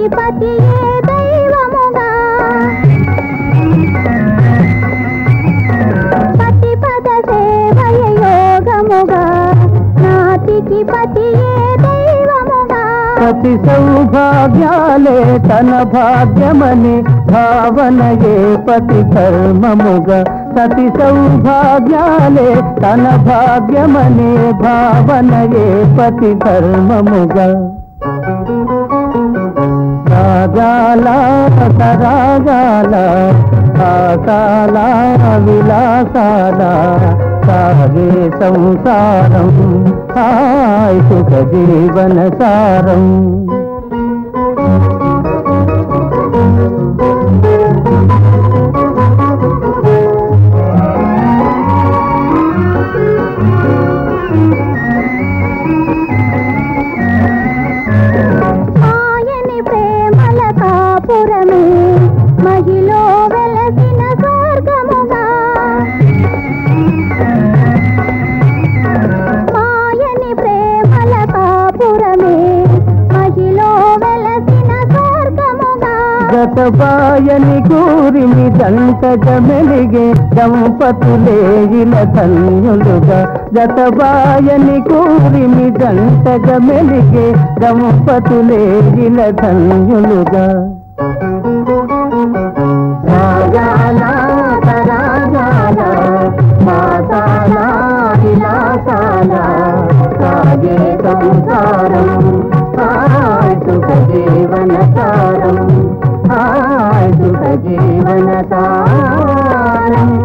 నాటికి పతియే దైవముగా పతి పద సేవయ యోగముగా నాటికి పతియే దైవముగా ప్రతి సౌభాగ్యాలే తన భాగ్యమని భావనయే పతి ధర్మముగా సతి సౌభాగ్యాలే తన భాగ్యమనే భావనయే పతి ధర్మముగా రాగాల సరాగాల ఆసాల విలాసాల సాగే సంసారం హాయ్ సుఖ జీవన సారం ఆయని ప్రేమల కాపురమే మహిలో వెలసిన స్వర్గముగా మాయని ప్రేమల కాపురమే మహిలో వెలసిన స్వర్గముగా గతబాయని కూరిమి దంతగ మెలిగే దంపతులే ఇల ధన్యులుగా గతబాయని కూరిమి దంతగ మెలిగే దంపతులే ఇల ధన్యులుగా రాగాల తరాగాల మాతాల విలాసాల సాగే సంసారం హాయ్ సుఖ జీవన సారం హాయ్ సుఖ జీవన సారం